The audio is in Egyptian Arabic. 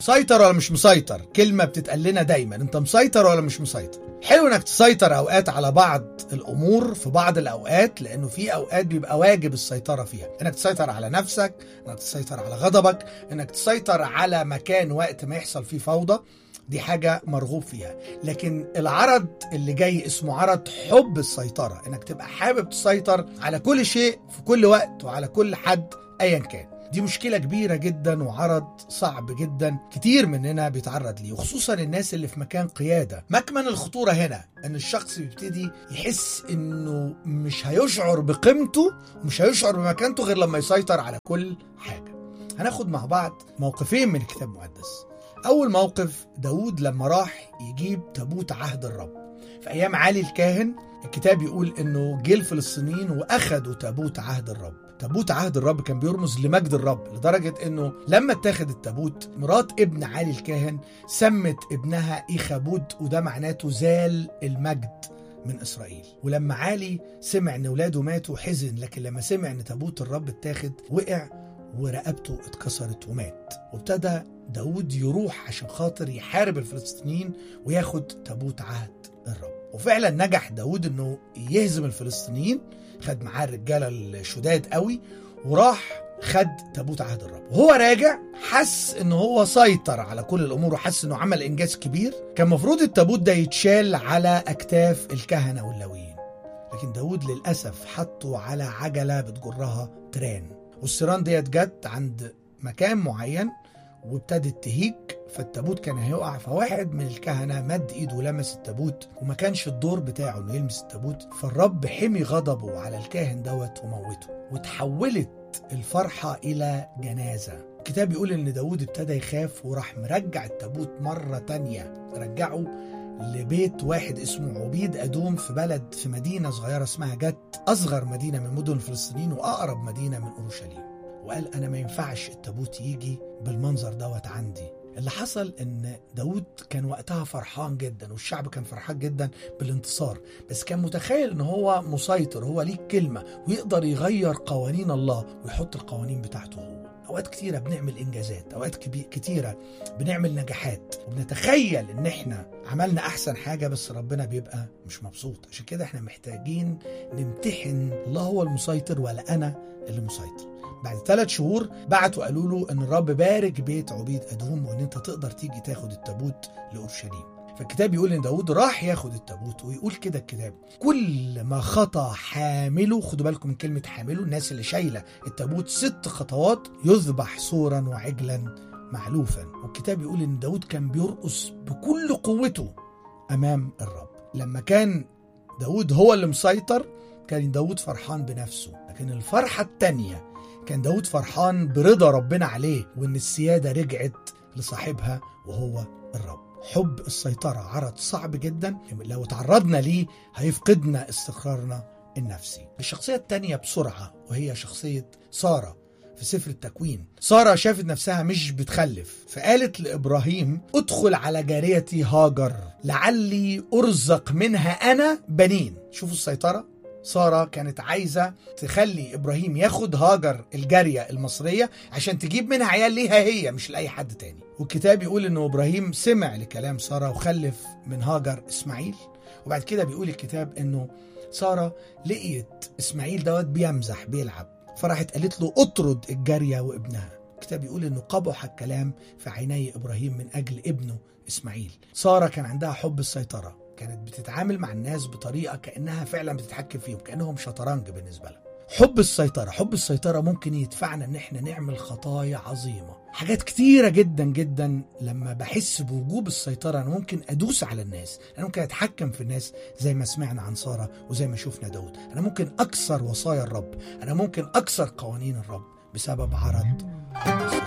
مسيطر ولا مش مسيطر كلمة بتتقال لنا دايما انت مسيطر ولا مش مسيطر حلو انك تسيطر اوقات على بعض الامور في بعض الاوقات لانه في اوقات بيبقى واجب السيطرة فيها انك تسيطر على نفسك انك تسيطر على غضبك انك تسيطر على مكان وقت ما يحصل فيه فوضى دي حاجة مرغوب فيها لكن العرض اللي جاي اسمه عرض حب السيطرة انك تبقى حابب تسيطر على كل شيء في كل وقت وعلى كل حد ايا كان دي مشكلة كبيرة جدا وعرض صعب جدا كتير مننا بيتعرض ليه وخصوصا الناس اللي في مكان قيادة مكمن الخطورة هنا ان الشخص بيبتدي يحس انه مش هيشعر بقيمته ومش هيشعر بمكانته غير لما يسيطر على كل حاجة هناخد مع بعض موقفين من الكتاب المقدس أول موقف داود لما راح يجيب تابوت عهد الرب في أيام علي الكاهن الكتاب يقول إنه جه الفلسطينيين وأخدوا تابوت عهد الرب تابوت عهد الرب كان بيرمز لمجد الرب لدرجة إنه لما اتاخد التابوت مرات ابن علي الكاهن سمت ابنها إيخابود وده معناته زال المجد من إسرائيل ولما علي سمع إن ولاده ماتوا حزن لكن لما سمع إن تابوت الرب اتاخد وقع ورقبته اتكسرت ومات وابتدى داود يروح عشان خاطر يحارب الفلسطينيين وياخد تابوت عهد الرب وفعلا نجح داود انه يهزم الفلسطينيين خد معاه الرجاله الشداد قوي وراح خد تابوت عهد الرب وهو راجع حس ان هو سيطر على كل الامور وحس انه عمل انجاز كبير كان المفروض التابوت ده يتشال على اكتاف الكهنه واللاويين لكن داود للاسف حطه على عجله بتجرها تران والسيران ديت جت عند مكان معين وابتدت تهيج فالتابوت كان هيقع فواحد من الكهنة مد ايده ولمس التابوت وما كانش الدور بتاعه انه يلمس التابوت فالرب حمي غضبه على الكاهن دوت وموته وتحولت الفرحة إلى جنازة الكتاب يقول ان داود ابتدى يخاف وراح مرجع التابوت مرة تانية رجعه لبيت واحد اسمه عبيد أدوم في بلد في مدينة صغيرة اسمها جت أصغر مدينة من مدن الفلسطينيين وأقرب مدينة من أورشليم وقال أنا ما ينفعش التابوت يجي بالمنظر دوت عندي اللي حصل ان داود كان وقتها فرحان جدا والشعب كان فرحان جدا بالانتصار بس كان متخيل ان هو مسيطر هو ليه كلمة ويقدر يغير قوانين الله ويحط القوانين بتاعته هو اوقات كتيرة بنعمل انجازات اوقات كتيرة بنعمل نجاحات وبنتخيل ان احنا عملنا احسن حاجة بس ربنا بيبقى مش مبسوط عشان كده احنا محتاجين نمتحن الله هو المسيطر ولا انا اللي مسيطر بعد ثلاث شهور بعتوا قالوا له ان الرب بارك بيت عبيد ادوم وان انت تقدر تيجي تاخد التابوت لاورشليم فالكتاب يقول ان داود راح ياخد التابوت ويقول كده الكتاب كل ما خطى حامله خدوا بالكم من كلمه حامله الناس اللي شايله التابوت ست خطوات يذبح صورا وعجلا معلوفا والكتاب يقول ان داود كان بيرقص بكل قوته امام الرب لما كان داود هو اللي مسيطر كان داود فرحان بنفسه لكن الفرحه التانيه كان داود فرحان برضا ربنا عليه وان السيادة رجعت لصاحبها وهو الرب حب السيطرة عرض صعب جدا لو تعرضنا ليه هيفقدنا استقرارنا النفسي الشخصية التانية بسرعة وهي شخصية سارة في سفر التكوين سارة شافت نفسها مش بتخلف فقالت لإبراهيم ادخل على جاريتي هاجر لعلي أرزق منها أنا بنين شوفوا السيطرة سارة كانت عايزة تخلي إبراهيم ياخد هاجر الجارية المصرية عشان تجيب منها عيال ليها هي مش لأي حد تاني والكتاب يقول إنه إبراهيم سمع لكلام سارة وخلف من هاجر إسماعيل وبعد كده بيقول الكتاب إنه سارة لقيت إسماعيل دوت بيمزح بيلعب فراحت قالت له اطرد الجارية وابنها الكتاب يقول إنه قبح الكلام في عيني إبراهيم من أجل ابنه إسماعيل سارة كان عندها حب السيطرة كانت بتتعامل مع الناس بطريقه كانها فعلا بتتحكم فيهم كانهم شطرنج بالنسبه لها حب السيطره حب السيطره ممكن يدفعنا ان احنا نعمل خطايا عظيمه حاجات كتيره جدا جدا لما بحس بوجوب السيطره انا ممكن ادوس على الناس انا ممكن اتحكم في الناس زي ما سمعنا عن ساره وزي ما شفنا داود انا ممكن اكسر وصايا الرب انا ممكن اكسر قوانين الرب بسبب عرض